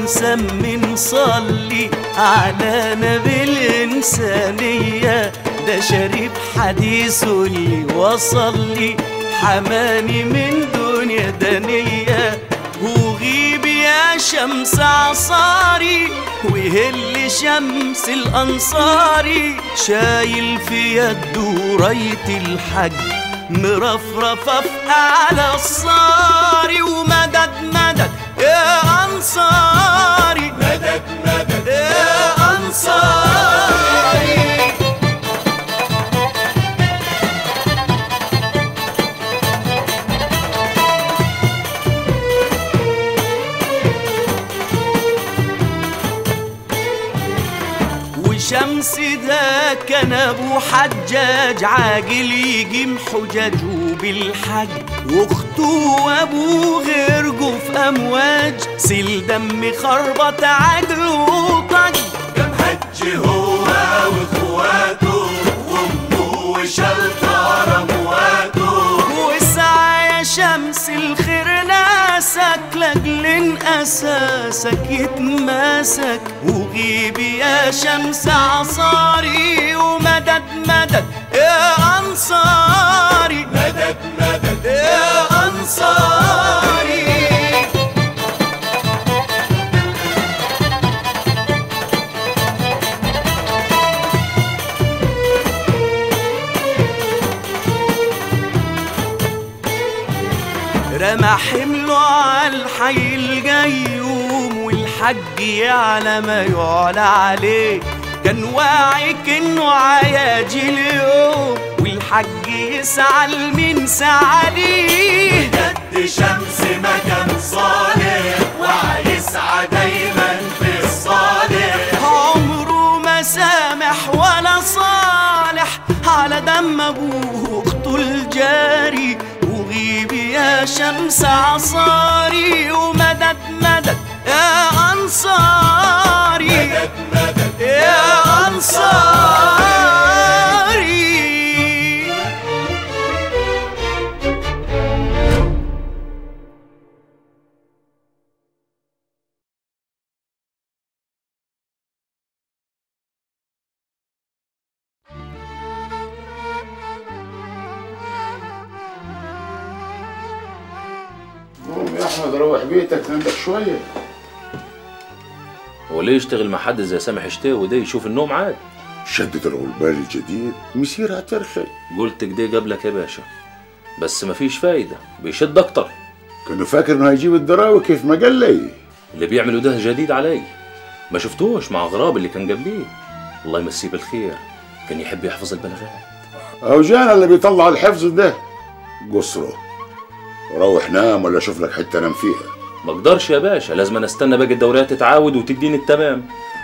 مسمي نصلي على نبي الإنسانية ده شريف حديثه اللي وصل لي حماني من دنيا دنية وغيب يا شمس عصاري وهل شمس الأنصاري شايل في يده راية الحج مرفرفة في أعلى الصاري ومدد مدد يا أنصاري مدد مدد يا أنصاري وشمس ده كان ابو حجاج عاجل يجيم حجاجه بالحج واخته وابوه غرقوا في امواج سيل دم خربط عدل وطج كم هج هو واخواته وامه وشلطة رمواته واسعى يا شمس الخير ناسك لاجل اساسك يتماسك وغيب يا شمس عصاري ومدد مدد يا انصاري مدد مدد يا انصاري رمى حمله على الحي الجيوم والحج يعلى ما يعلى عليه كان واعي كأنه عياجي اليوم والحج يسعى لمين سعى ليه جد شمس مكان صالح وهيسعى دايما في الصالح عمره ما سامح ولا صالح على دم ابوه واخته الجاري وغيب يا شمس عصاري ومدد مدد يا انصاري مدد مدد يا انصاري قوم يا احمد روح بيتك عندك شويه هو ليه يشتغل مع حد زي سامح شتاوي ده يشوف النوم عاد شدة الغلبان الجديد مسيرها ترخي قلت كده قبلك يا باشا بس مفيش فايدة بيشد أكتر كانوا فاكر انه هيجيب الدراوي كيف ما قال لي اللي بيعملوا ده جديد علي ما شفتوش مع غراب اللي كان قبليه الله يمسيه بالخير كان يحب يحفظ البلاغات او جانا اللي بيطلع الحفظ ده قصره روح نام ولا شوف لك حته نام فيها ما اقدرش يا باشا لازم أنا استنى باقي الدوريات تتعاود وتديني التمام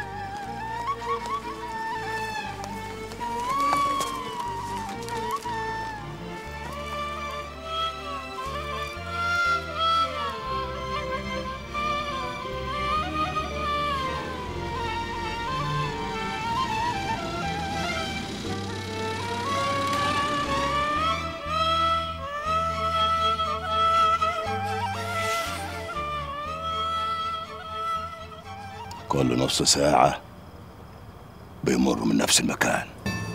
كل نص ساعة بيمروا من نفس المكان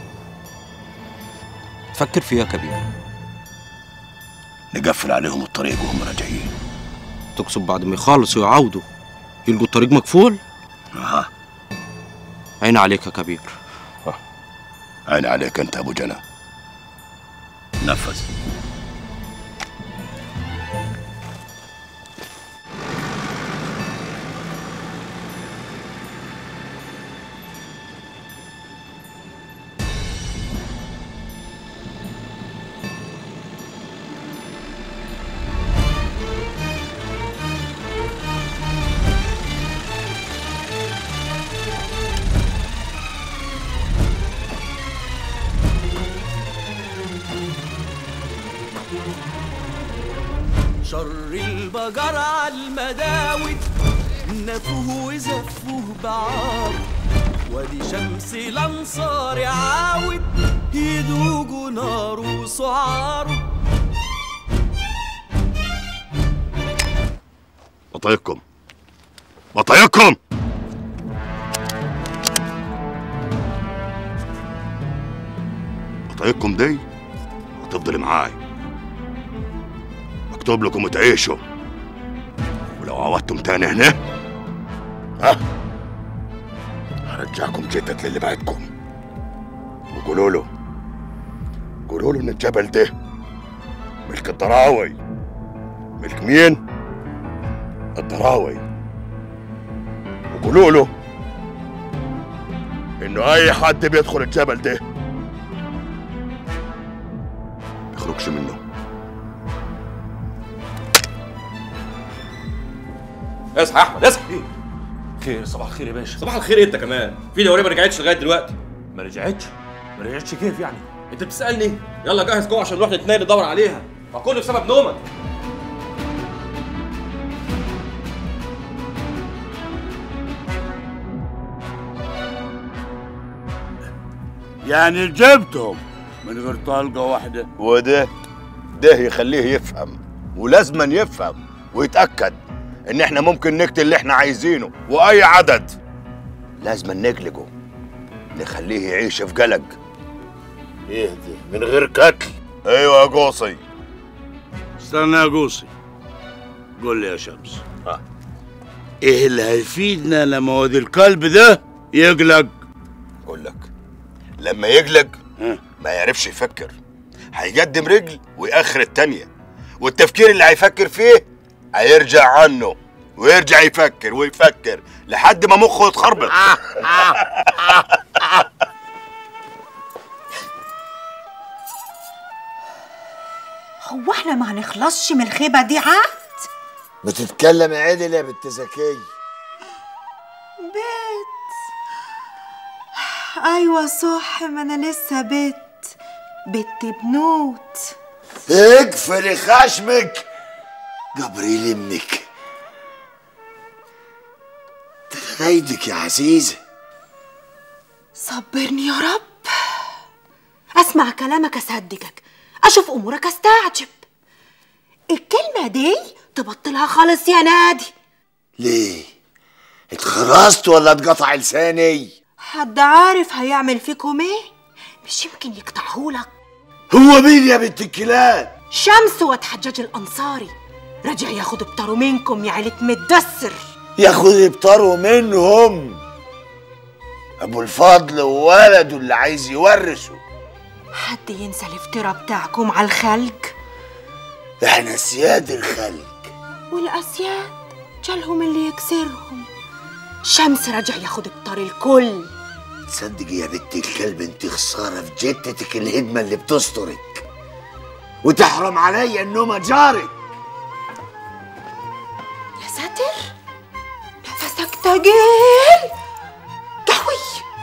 فكر فيها كبير نقفل عليهم الطريق وهم راجعين تقصد بعد ما يخلصوا ويعودوا يلقوا الطريق مقفول اها عين عليك يا كبير عين عليك انت ابو جنى نفذ شر البقر على المداوت نفوه وزفوه بعار وادي شمس الانصار عاود يدوقوا نار وسعار بطيقكم بطايقكم بطايقكم دي هتفضل معاي اكتب لكم وتعيشوا ولو عودتم تاني هنا ها هرجعكم جدد للي بعدكم وقولوا له قولوا له ان الجبل ده ملك الضراوي ملك مين؟ الضراوي وقولوا له انه اي حد بيدخل الجبل ده يخرجش منه اصحى يا احمد اصحى خير صباح الخير يا باشا صباح الخير انت كمان في دوريه ما رجعتش لغايه دلوقتي ما رجعتش ما رجعتش كيف يعني انت بتسالني يلا جهز جوه عشان نروح نتنادي ندور عليها ما كله بسبب نومك يعني جبتهم من غير طلقة واحدة وده ده يخليه يفهم ولازما يفهم ويتأكد ان احنا ممكن نقتل اللي احنا عايزينه واي عدد لازما نقلقه نخليه يعيش في قلق يهدي من غير قتل ايوه يا قوصي استنى يا قوصي قول لي يا شمس ايه اللي هيفيدنا لما واد الكلب ده يقلق اقول لك لما يقلق ها. ما يعرفش يفكر هيقدم رجل ويأخر التانية والتفكير اللي هيفكر فيه هيرجع عنه ويرجع يفكر ويفكر لحد ما مخه يتخربط هو احنا ما هنخلصش من الخيبة دي عاد بتتكلم عدل يا بنت زكية بيت ايوه صح ما انا لسه بيت بنت بنوت اقفلي خشمك جبريل ابنك تغيدك يا عزيزة صبرني يا رب اسمع كلامك اصدقك اشوف امورك استعجب الكلمة دي تبطلها خالص يا نادي ليه اتخرست ولا اتقطع لساني حد عارف هيعمل فيكم ايه مش يمكن يقطعهولك هو مين يا بنت الكلاب شمس وتحجاج الانصاري رجع ياخد بطاره منكم يا عيلة متدسر ياخد ابطاره منهم ابو الفضل وولده اللي عايز يورثه حد ينسى الافتراء بتاعكم على الخلق احنا سياد الخلق والاسياد جالهم اللي يكسرهم شمس رجع ياخد بطار الكل تصدق يا بنت الكلب انت خسارة في جتتك الهدمة اللي بتسترك وتحرم عليا النومة جارك يا ساتر نفسك تقيل قوي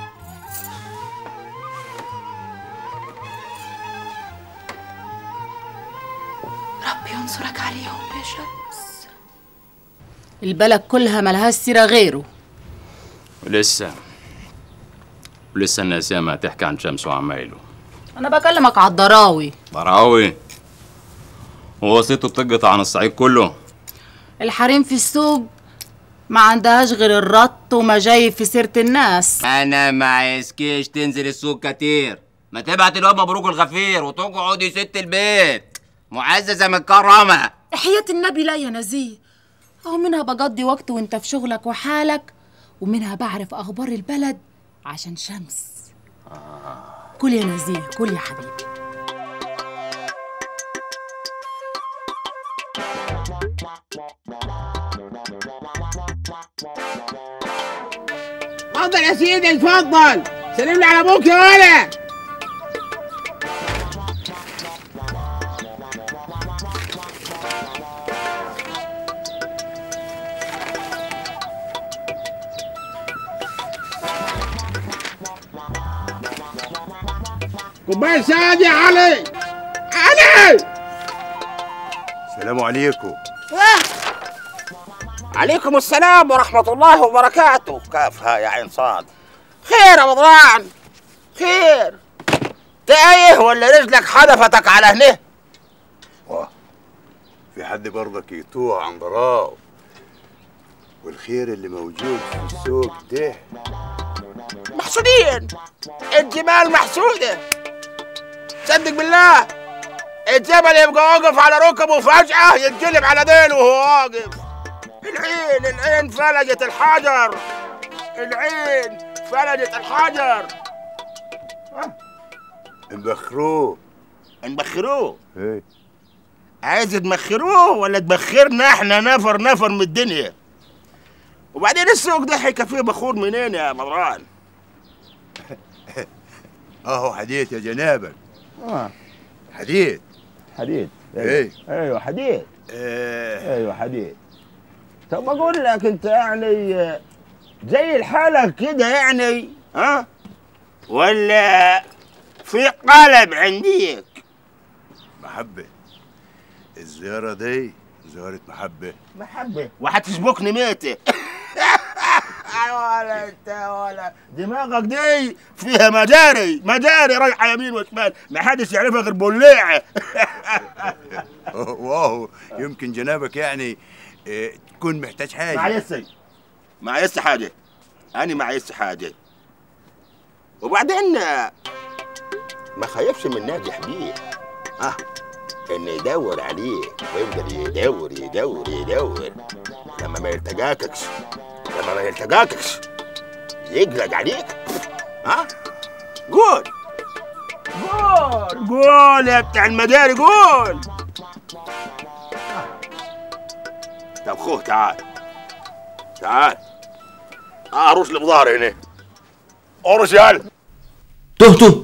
ربي ينصرك عليهم يا شمس البلد كلها ملهاش سيرة غيره ولسه ولسه الناس ياما تحكي عن شمس وعمايله أنا بكلمك على الضراوي ضراوي ووصيته بتقطع عن الصعيد كله الحريم في السوق ما عندهاش غير الرط وما جاي في سيرة الناس انا ما عايزكيش تنزل السوق كتير ما تبعت الواد مبروك الغفير وتقعدي ست البيت معززه مكرمه حياة النبي لا يا نزيه أهو منها بقضي وقت وانت في شغلك وحالك ومنها بعرف أخبار البلد عشان شمس كل يا نزيه كل يا حبيبي اتفضل يا سيدي اتفضل سلم لي على ابوك يا ولد كوبايه سعد يا علي علي السلام عليكم عليكم السلام ورحمة الله وبركاته كافها يا عين صاد خير يا مضران خير تايه ولا رجلك حدفتك على هنا في حد برضك يتوه عن ضراو والخير اللي موجود في السوق ده محسودين الجمال محسودة صدق بالله الجبل يبقى واقف على ركبه فجأة يتقلب على ديله وهو واقف العين العين فلجت الحجر العين فلجت الحجر مبخروه نبخروه ايه عايز تمخروه ولا تبخرنا احنا نفر نفر من الدنيا وبعدين السوق ده هيكفيه بخور منين يا مروان اهو حديث يا جنابك اه حديث حديد ايه ايوه حديد ايه ايوه حديد طب اقول لك انت يعني آه، زي الحالة كده يعني ها ولا في قلب عنديك محبة الزيارة دي زيارة محبة محبة وهتسبقني ميتة ولا انت ولا دماغك دي فيها مجاري مجاري رايحة يمين وشمال ما حدش يعرفها غير بليعة واو يمكن جنابك يعني اه تكون محتاج حاجة معيسي معيسي حاجة أنا معيسي حاجة وبعدين آه، ما خايفش من ناجح بيه اه انه يدور عليه ويفضل يدور يدور يدور لما ما يلتقاكش لما ما يلتقاكش يقلق عليك ها قول قول قول يا بتاع المداري قول طب خوه تعال تعال ارش لي بظهري هنا ارش يا تهتوا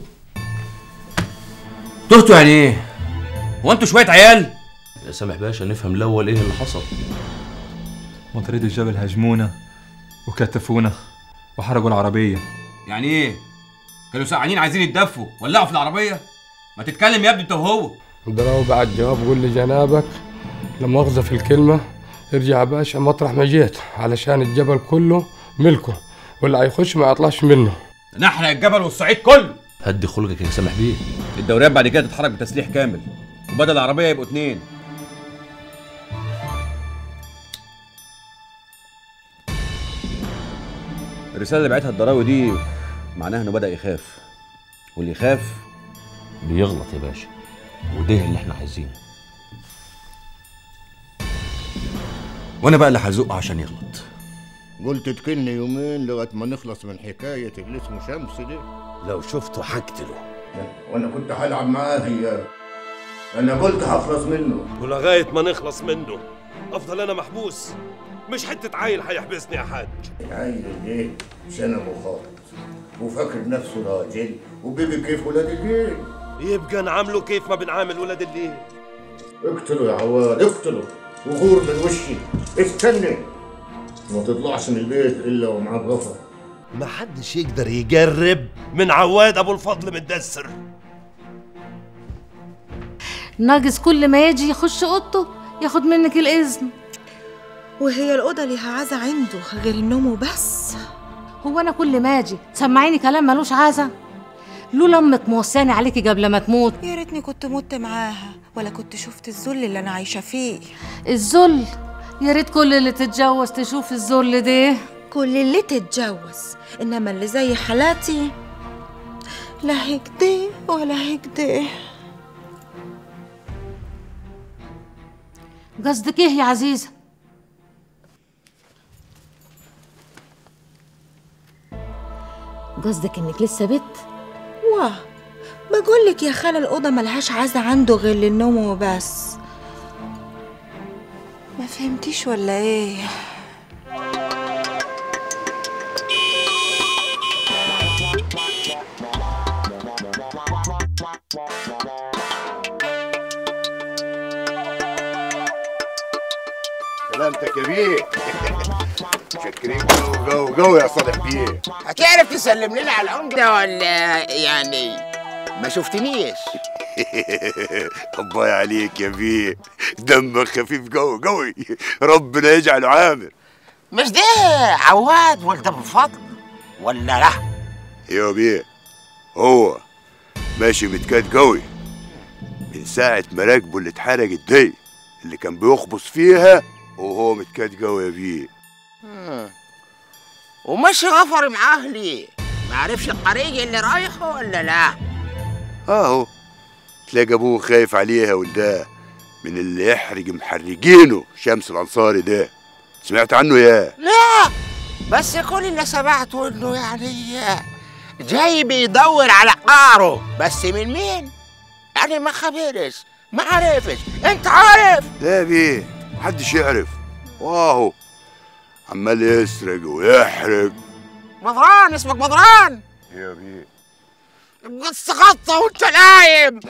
تهتوا يعني ايه؟ هو انتوا شوية عيال؟ يا سامح باشا نفهم الاول ايه اللي حصل مطاريد الجبل هاجمونا وكتفونا وحرقوا العربية يعني ايه؟ كانوا سقعانين عايزين يتدفوا ولعوا في العربية؟ ما تتكلم يا ابني انت وهو ضربوا بعد جواب قول لي جنابك لما مؤاخذة في الكلمة ارجع يا باشا مطرح ما جيت علشان الجبل كله ملكه واللي هيخش ما يطلعش منه نحرق الجبل والصعيد كله هدي خلقك يا سامح بيه الدوريات بعد كده تتحرك بتسليح كامل وبدل العربية يبقوا اتنين الرسالة اللي بعتها الضراوي دي معناها انه بدأ يخاف واللي يخاف بيغلط يا باشا وده اللي احنا عايزينه وانا بقى اللي هزقه عشان يغلط قلت تكلني يومين لغايه ما نخلص من حكايه اللي اسمه شمس دي لو شفته هقتله وانا كنت هلعب معاه هي انا قلت هخلص منه ولغايه ما نخلص منه افضل انا محبوس مش حته عيل هيحبسني يا حاج العيل اللي شنبه خالص وفاكر نفسه راجل وبيبي كيف ولاد الجيل يبقى نعامله كيف ما بنعامل ولاد الليل اقتله يا عواد اقتله وغور من وشي استنى ما تطلعش من البيت الا ومعاه غفر ما حدش يقدر يجرب من عواد ابو الفضل متدسر ناقص كل ما يجي يخش اوضته ياخد منك الاذن وهي الأوضة ليها عزا عنده غير النوم وبس هو انا كل ما اجي تسمعيني كلام ملوش عزا لولا امك موصاني عليكي قبل ما تموت يا ريتني كنت مت معاها ولا كنت شفت الذل اللي أنا عايشة فيه الذل يا ريت كل اللي تتجوز تشوف الذل ده كل اللي تتجوز إنما اللي زي حالاتي لا هيك ولا هيك قصدك ايه يا عزيزه قصدك انك لسه بت واه بقولك يا خالة الأوضة ملهاش عزا عنده غير للنوم وبس ما فهمتيش ولا ايه سلامتك يا بيه شكرين جو جو جو يا صالح بيه هتعرف تسلم لنا على العمدة ولا يعني ما شفتنيش الله عليك يا بيه دمك خفيف قوي قوي ربنا يجعله عامر مش ده عواد ولد ابو الفضل ولا لا يا بيه هو ماشي متكاد قوي من ساعة ما راكبه اللي اتحرقت دي اللي كان بيخبص فيها وهو متكاد قوي يا بيه ومشي غفر معاه ليه ما عرفش الطريق اللي رايحه ولا لا اهو تلاقي ابوه خايف عليها ولده من اللي يحرق محرقينه شمس الانصاري ده سمعت عنه يا لا بس كل اللي سمعته انه يعني جاي بيدور على قاره بس من مين يعني ما خبرش ما عرفش انت عارف لا بيه محدش يعرف واهو عمال يسرق ويحرق مضران اسمك مضران يا بيه بس غطى وانت نايم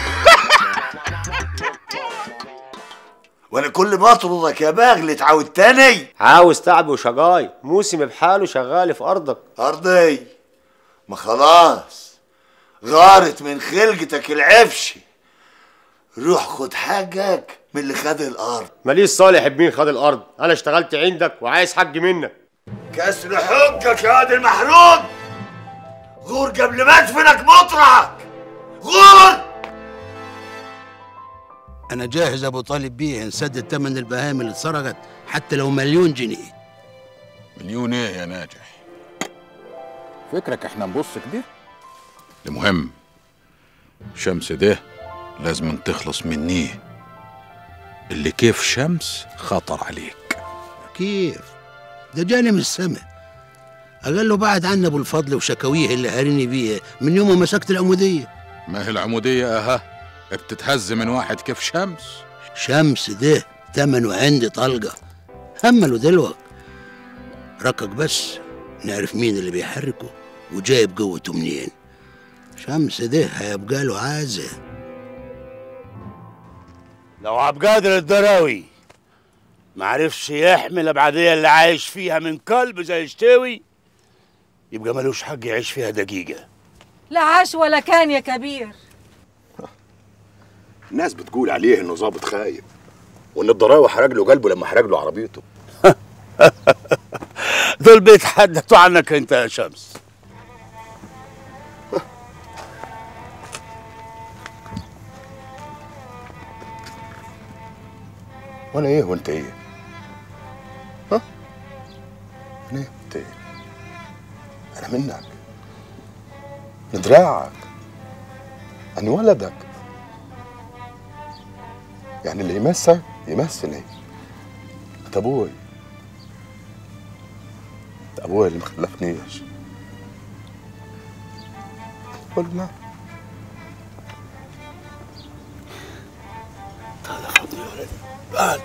وانا كل ما اطردك يا باغلي تعاود تاني عاوز تعب وشقاي موسم بحاله شغال في ارضك ارضي ما خلاص غارت من خلقتك العفشي روح خد حقك من اللي خد الارض ماليش صالح بمين خد الارض انا اشتغلت عندك وعايز حقي منك كسر حقك يا واد المحروق غور قبل ما ادفنك مطرحك غور انا جاهز ابو طالب بيه نسدد ثمن البهائم اللي اتسرقت حتى لو مليون جنيه مليون ايه يا ناجح فكرك احنا نبص كده المهم شمس ده لازم تخلص مني اللي كيف شمس خطر عليك كيف ده جاني من السماء قال له بعد عنا ابو الفضل وشكاويه اللي هاريني بيها من يوم ما مسكت العموديه ما هي العمودية اها بتتهز من واحد كيف شمس شمس ده تمنه عندي طلقه همله دلوقتي ركك بس نعرف مين اللي بيحركه وجايب قوته منين شمس ده هيبقى له عازه لو عبد القادر الدراوي ما عرفش يحمي الابعاديه اللي عايش فيها من كلب زي شتاوي يبقى ملوش حق يعيش فيها دقيقه لا عاش ولا كان يا كبير الناس بتقول عليه انه ظابط خايب وان الضراوي حرق له قلبه لما حرق له عربيته دول بيتحدثوا عنك انت يا شمس وانا ايه وانت ايه ها انا ايه وانت ايه انا منك من دراعك انا ولدك يعني اللي يمسك يمثلي انت ابوي انت ابوي اللي مخلفنيش قلنا تعال خدني يا ولدي تعال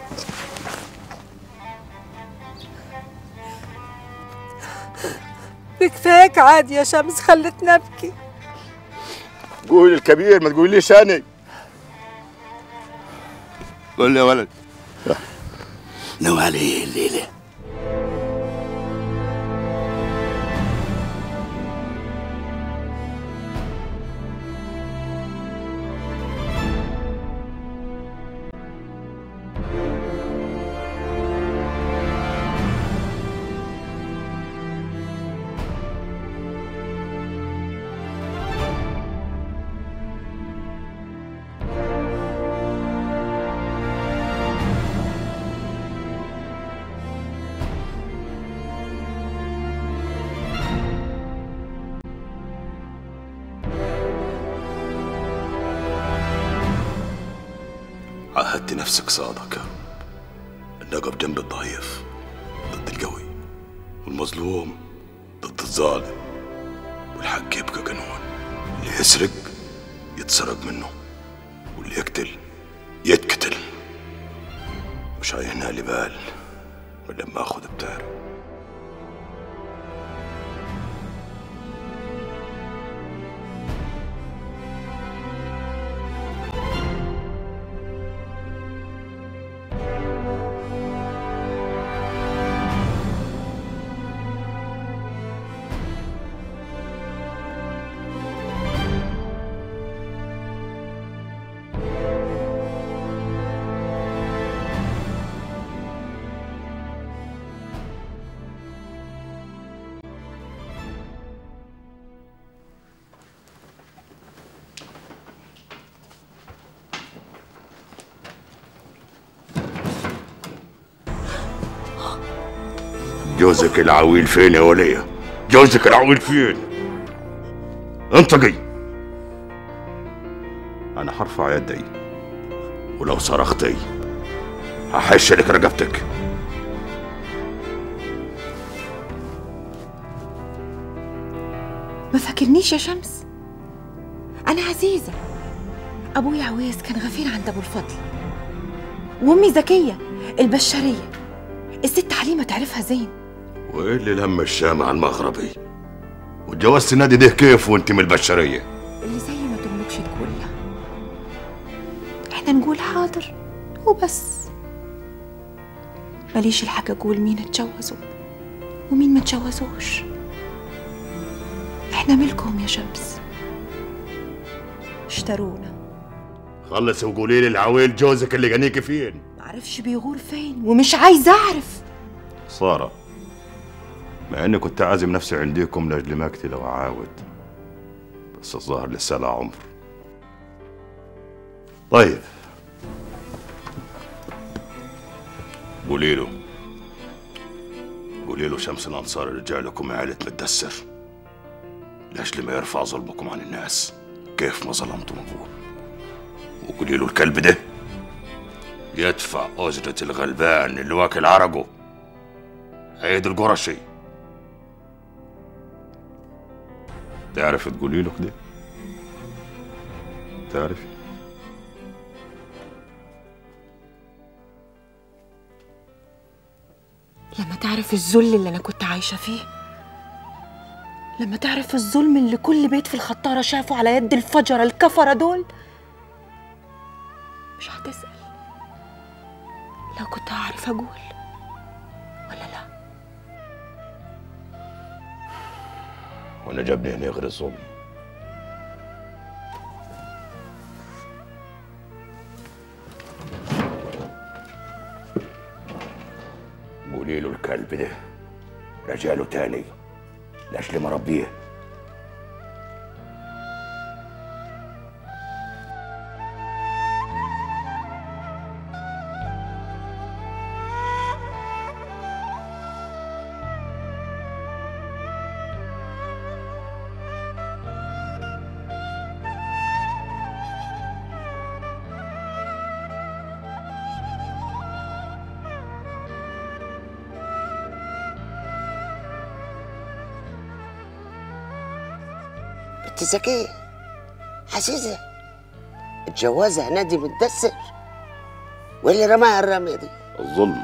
بكفاك عادي يا شمس خلتني ابكي قول الكبير ما تقوليش انا قول لي يا ولد ناوي على ايه الليله عهدت نفسك صادقة إن أقف جنب الضعيف ضد القوي والمظلوم ضد الظالم والحق يبقى قانون اللي يسرق يتسرق منه واللي يقتل يتقتل مش عاينها لي بال ولما اخذ بتعرف جوزك العويل فين يا وليه جوزك العويل فين انطقي انا هرفع يدي ولو صرختي هحش لك رقبتك ما فاكرنيش يا شمس انا عزيزه ابويا عويس كان غفير عند ابو الفضل وامي زكيه البشريه الست حليمه تعرفها زين وايه اللي لم الشام على المغربي واتجوزت نادي ده كيف وانت من البشريه اللي زي ما تملكش تقولها احنا نقول حاضر وبس ماليش الحق اقول مين اتجوزوا ومين ما اتجوزوش احنا ملكهم يا شمس اشترونا خلص وقولي لي العويل جوزك اللي جانيكي فين معرفش بيغور فين ومش عايزه اعرف سارة مع اني كنت عازم نفسي عنديكم لاجل ما اقتل وعاود بس الظاهر لسه لها عمر طيب قولي له قولي له شمس الانصار رجالكم عائلة متدسر لاجل ما يرفع ظلمكم عن الناس كيف ما ظلمتم ابوه وقولي له الكلب ده يدفع أجرة الغلبان اللي واكل عرقه عيد القرشي تعرف تقولي له كده تعرفي لما تعرف الذل اللي انا كنت عايشه فيه لما تعرف الظلم اللي كل بيت في الخطاره شافه على يد الفجره الكفره دول مش هتسال لو كنت هعرف اقول ولا لا وانا جابني هنا غير الظلم قولي له الكلب ده رجاله تاني لاجل ما ربيه بنت زكية عزيزة اتجوزها نادي متدسر واللي رماها الرمية دي الظلم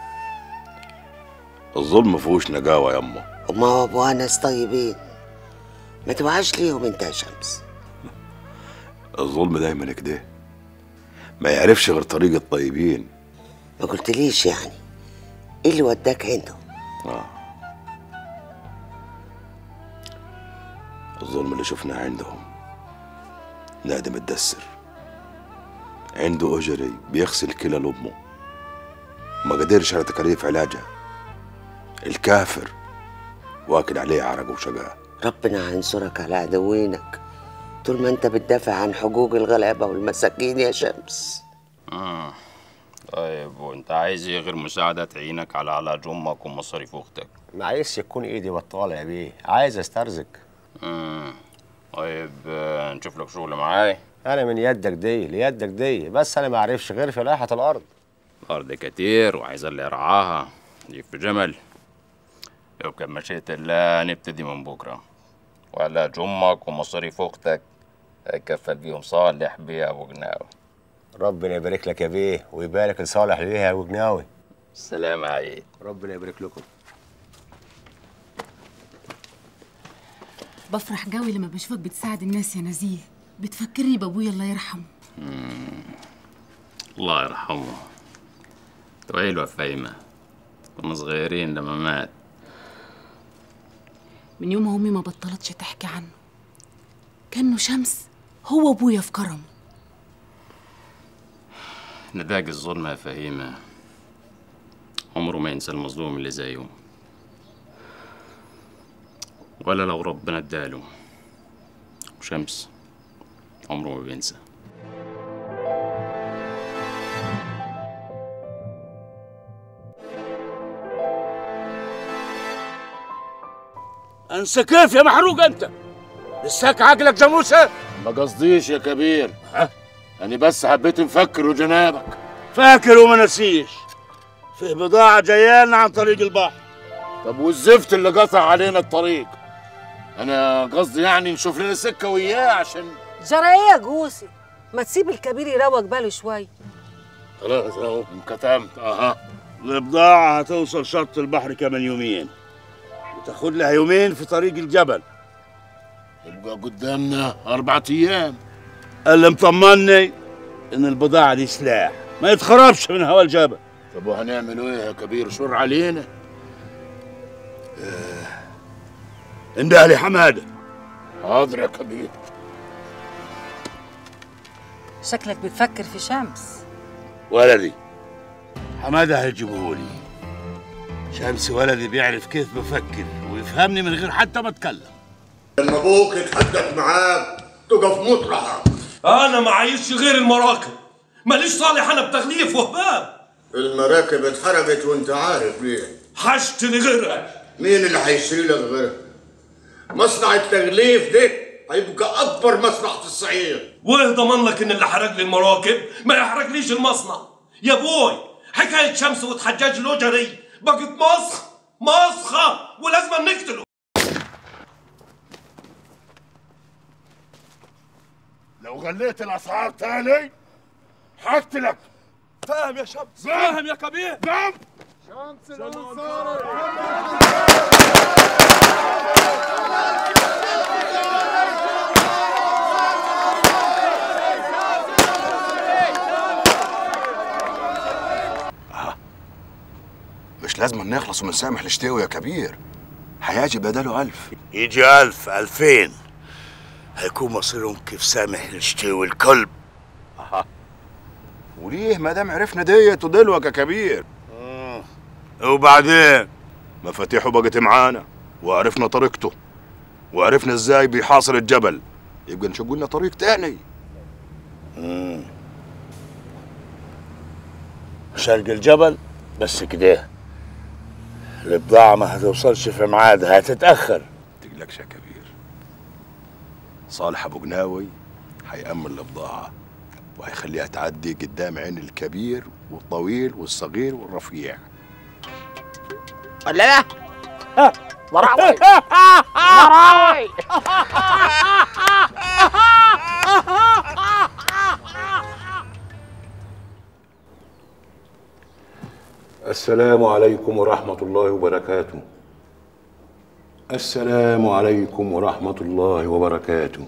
الظلم مفهوش نجاوة يما وما هو ابوها ناس طيبين ما توعاش ليهم انت يا شمس الظلم دايما كده ما يعرفش غير طريق الطيبين ما قلتليش يعني ايه اللي وداك عنده آه. الظلم اللي شفناه عندهم نادي متدسر عنده أجري بيغسل كلى لأمه ما قدرش على تكاليف علاجها الكافر واكل عليه عرق وشقاه ربنا هينصرك على عدوينك طول ما انت بتدافع عن حقوق الغلابة والمساكين يا شمس آه. طيب وانت عايز ايه غير مساعدة تعينك على علاج امك ومصاريف اختك ما عايزش تكون ايدي بطالة يا بيه عايز استرزق مم. طيب آه، نشوف لك شغل معاي انا من يدك دي ليدك دي بس انا ما اعرفش غير فلاحة الارض الارض كتير وعايز اللي يرعاها يجيب في جمل لو كان مشيت الله نبتدي من بكره وعلاج امك ومصاريف اختك هيكفل بيهم صالح بيه ابو جناوي ربنا يبارك لك يا بيه ويبارك لصالح ليها يا ابو جناوي سلام عيد ربنا يبارك لكم بفرح قوي لما بشوفك بتساعد الناس يا نزيه بتفكرني بابويا الله يرحمه مم. الله يرحمه تويلو فايمة كنا صغيرين لما مات من يوم امي ما بطلتش تحكي عنه كانه شمس هو ابويا في كرم نداق الظلم يا فهيمة عمره ما ينسى المظلوم اللي زيه ولا لو ربنا اداله وشمس عمره ما بينسى انسى كيف يا محروق انت لساك عقلك جاموسه ما قصديش يا كبير انا بس حبيت نفكر وجنابك فاكر وما نسيش فيه بضاعة جايالنا عن طريق البحر طب والزفت اللي قطع علينا الطريق انا قصدي يعني نشوف لنا سكه وياه عشان جرى ايه يا جوسي ما تسيب الكبير يروق باله شويه خلاص اهو انكتمت اها البضاعة هتوصل شط البحر كمان يومين وتاخد لها يومين في طريق الجبل يبقى قدامنا اربع ايام اللي مطمني ان البضاعة دي سلاح ما يتخربش من هوا الجبل طب وهنعمل ايه يا كبير شر علينا انده لي حمادة حاضر يا كبير شكلك بتفكر في شمس ولدي حمادة هيجيبهولي شمس ولدي بيعرف كيف بفكر ويفهمني من غير حتى ما اتكلم لما ابوك يتحدث معاك تقف مطرحك انا معيش غير المراكب ماليش صالح انا بتغليف وهباب المراكب اتحرقت وانت عارف ليه هشتري غيرها مين اللي هيشتري لك غيرها مصنع التغليف ده هيبقى اكبر مصنع في الصعيد وايه ضمن لك ان اللي حرق لي المراكب ما يحرقليش المصنع يا بوي حكايه شمس وتحجاج لوجري بقت مسخ مسخه ولازم نقتله لو غليت الاسعار تاني هقتلك فاهم يا شمس فاهم يا كبير نعم شمس مش لازم نخلص ونسامح الشتاوي يا كبير هيجي بداله ألف يجي ألف ألفين هيكون مصيرهم كيف سامح الشتوي الكلب أها وليه ما دام عرفنا ديت ودلوك يا كبير وبعدين مفاتيحه بقت معانا وعرفنا طريقته وعرفنا ازاي بيحاصر الجبل يبقى نشق لنا طريق تاني مم. شرق الجبل بس كده البضاعة ما هتوصلش في ميعادها هتتأخر تقلقش يا كبير صالح ابو قناوي هيأمن البضاعة وهيخليها تعدي قدام عين الكبير والطويل والصغير والرفيع ولا لا مراوي مراوي السلام عليكم ورحمة الله وبركاته السلام عليكم ورحمة الله وبركاته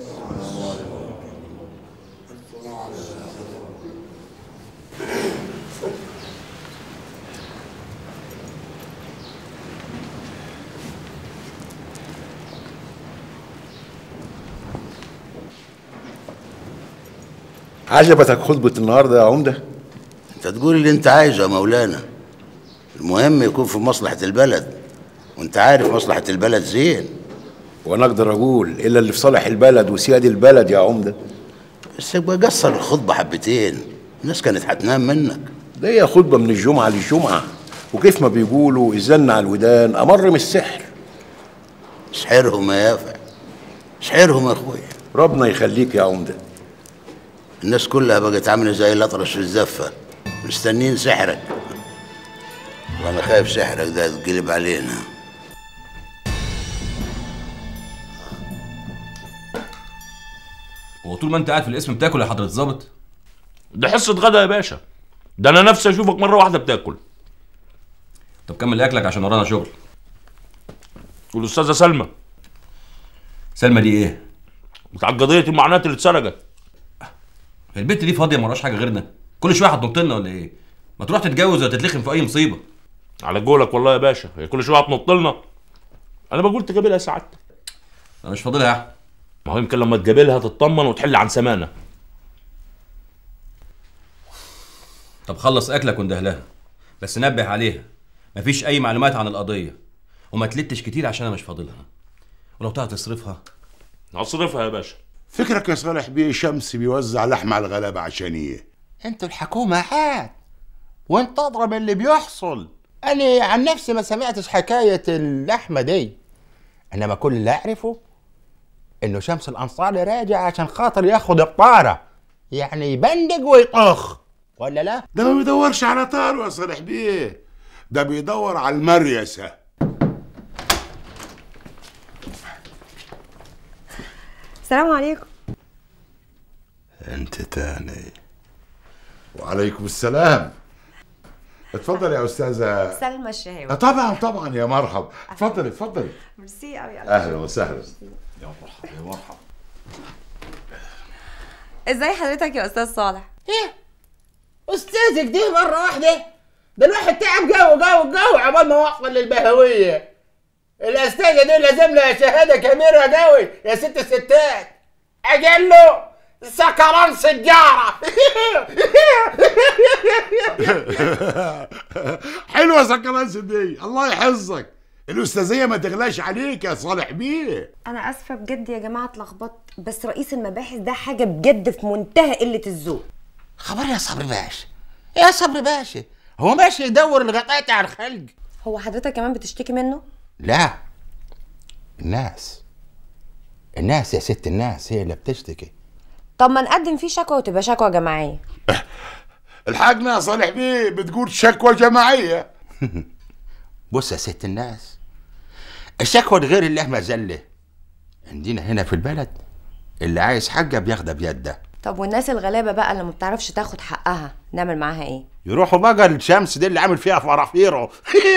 عجبتك خطبة النهاردة يا عمدة؟ انت تقول اللي انت عايزه يا مولانا المهم يكون في مصلحة البلد وانت عارف مصلحة البلد زين وانا اقدر اقول الا اللي في صالح البلد وسياد البلد يا عمدة بس يبقى قصر الخطبة حبتين الناس كانت هتنام منك دي خطبة من الجمعة للجمعة وكيف ما بيقولوا الزن على الودان أمر من السحر سحرهم يا يافع سحرهم يا اخويا ربنا يخليك يا عمدة الناس كلها بقت عاملة زي الأطرش في الزفة مستنين سحرك وانا خايف سحرك ده يتقلب علينا هو طول ما انت قاعد في الاسم بتاكل يا حضرة الظابط ده حصة غدا يا باشا ده انا نفسي اشوفك مرة واحدة بتاكل طب كمل اكلك عشان ورانا شغل والاستاذة سلمى سلمى دي ايه؟ بتاع قضية المعاناة اللي اتسرقت البنت دي فاضية مراش حاجة غيرنا كل شوية هتنط لنا ولا ايه؟ ما تروح تتجوز ولا تتلخم في أي مصيبة على قولك والله يا باشا هي كل شوية هتنط لنا انا بقول تقابلها سعادتك انا مش فاضلها يا احمد ما هو يمكن لما تقابلها تطمن وتحل عن سمانة طب خلص اكلك واندهلها بس نبه عليها مفيش اي معلومات عن القضيه وما تلتش كتير عشان انا مش فاضلها ولو تعرف تصرفها هصرفها يا باشا فكرك يا صالح بيه شمس بيوزع لحمة على الغلابة عشان ايه؟ انتوا الحكومة هات وانت اضرب اللي بيحصل انا عن نفسي ما سمعتش حكاية اللحمة دي انما كل اللي اعرفه انه شمس الانصاري راجع عشان خاطر ياخد الطاره يعني يبندق ويطخ ولا لا ده ما بيدورش على طار يا صالح بيه ده بيدور على المريسة السلام عليكم انت تاني وعليكم السلام اتفضل يا استاذه سلمى آه، الشهاوي طبعا طبعا يا مرحب اتفضلي اتفضلي ميرسي قوي اهلا وسهلا يا مرحبا يا مرحبا ازاي حضرتك يا استاذ صالح ايه استاذك دي مره واحده ده الواحد تعب جو جو جو عبال ما وصل للبهويه الاستاذه دي لازم لها شهاده كبيره قوي يا ست الستات اجله سكران سجاره حلوه سكرانس دي الله يحفظك الاستاذيه ما تغلاش عليك يا صالح بيه انا اسفه بجد يا جماعه اتلخبطت بس رئيس المباحث ده حاجه بجد في منتهى قله الذوق خبر يا صبري باشا يا صبري باشا هو ماشي يدور الغطاية على الخلق هو حضرتك كمان بتشتكي منه لا الناس الناس يا ست الناس هي اللي بتشتكي طب ما نقدم فيه شكوى وتبقى شكوى جماعيه الحاجنا يا صالح بيه بتقول شكوى جماعيه بص يا ست الناس الشكوى غير الله مذله عندنا هنا في البلد اللي عايز حاجه بياخدها بيده طب والناس الغلابه بقى اللي ما بتعرفش تاخد حقها نعمل معاها ايه يروحوا بقى الشمس دي اللي عامل فيها فرافيره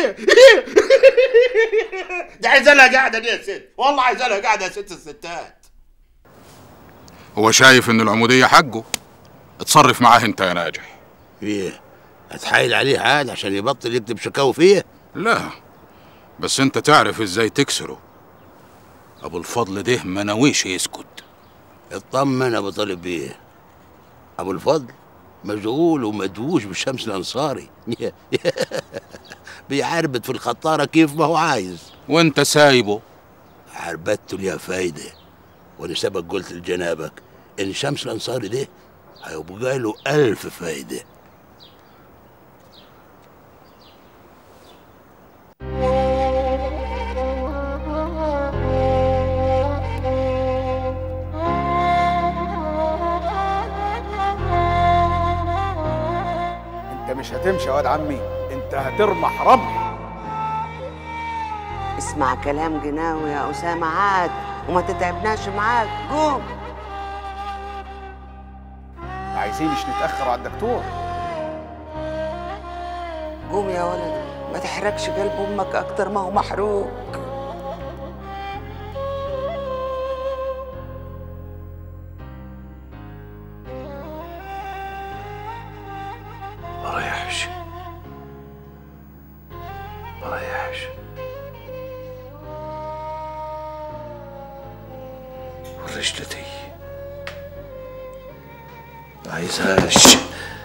دي عايزه لها قاعده دي يا ست والله عايزه لها قاعده يا ست الستات هو شايف ان العمودية حقه اتصرف معاه انت يا ناجح ايه هتحايل عليه عاد عشان يبطل يكتب شكاوي فيا لا بس انت تعرف ازاي تكسره ابو الفضل ده ما ناويش يسكت اطمن ابو طالب بيه ابو الفضل مشغول ومدووش بالشمس الانصاري بيعربد في الخطاره كيف ما هو عايز وانت سايبه عربدته ليها فايده وانا سبق قلت لجنابك ان شمس الانصاري ده هيبقى له الف فايده انت مش هتمشي يا واد عمي انت هترمح رمح اسمع كلام جناوي يا أسامة عاد وما تتعبناش معاك قوم عايزينش نتاخر على الدكتور قوم يا ولد ما تحركش قلب أمك أكتر ما هو محروق ما ريحش ما ريحش والرجل دي ما عايزهاش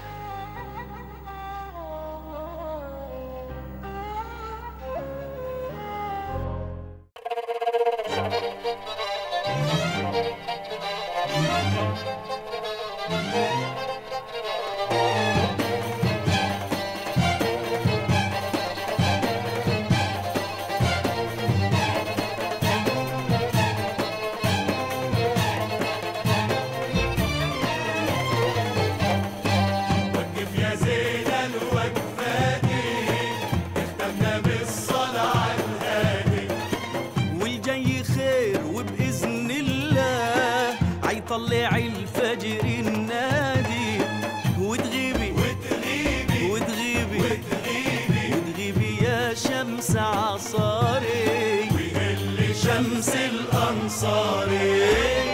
وقف يا زين الوقفاتي اختمنا بالصلاة على الهادي والجاي خير وبإذن الله عيطلع الفجر النادي وتغيبي وتغيبي وتغيبي وتغيبي وتغيبي يا شمس عصاري ويهل شمس الأنصاري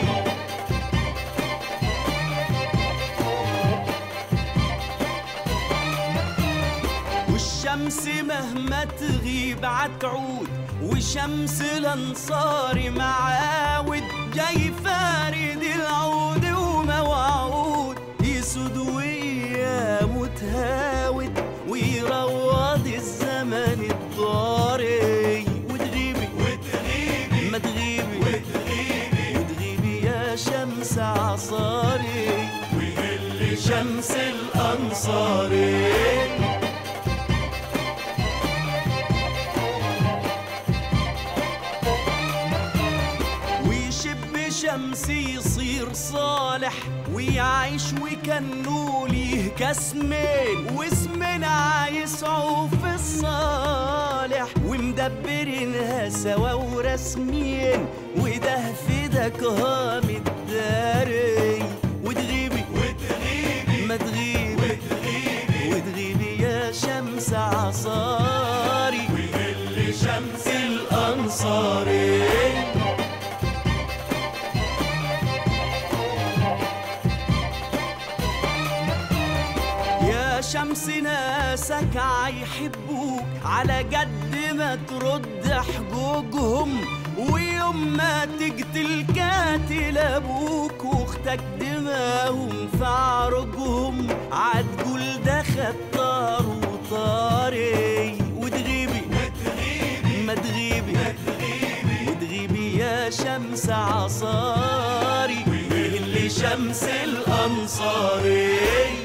والشمس مهما تغيب عتعود وشمس الانصار معاود جاي فارد العود وموعود يسود ويا متهاود ويروض الزمن الضاري وتغيبي وتغيبي ما تغيبي وتغيبي وتغيبي يا شمس عصاري ويهل شمس الانصاري شمس يصير صالح ويعيش وكانوا ليه كاسمين واسمنا يسعوا في الصالح ومدبرينها سوا ورسمين وده في ده كهام الداري وتغيبي وتغيبي ما تغيبي وتغيبي وتغيبي يا شمس عصاري ويهل شمس الأنصاري يا شمس ناسك عيحبوك على قد ما ترد حجوجهم ويوم ما تقتل كاتل ابوك واختك دماهم في عرجهم عتقول ده خطار وطاري وتغيبي ما تغيبي وتغيبي يا شمس عصاري اللي شمس الانصاري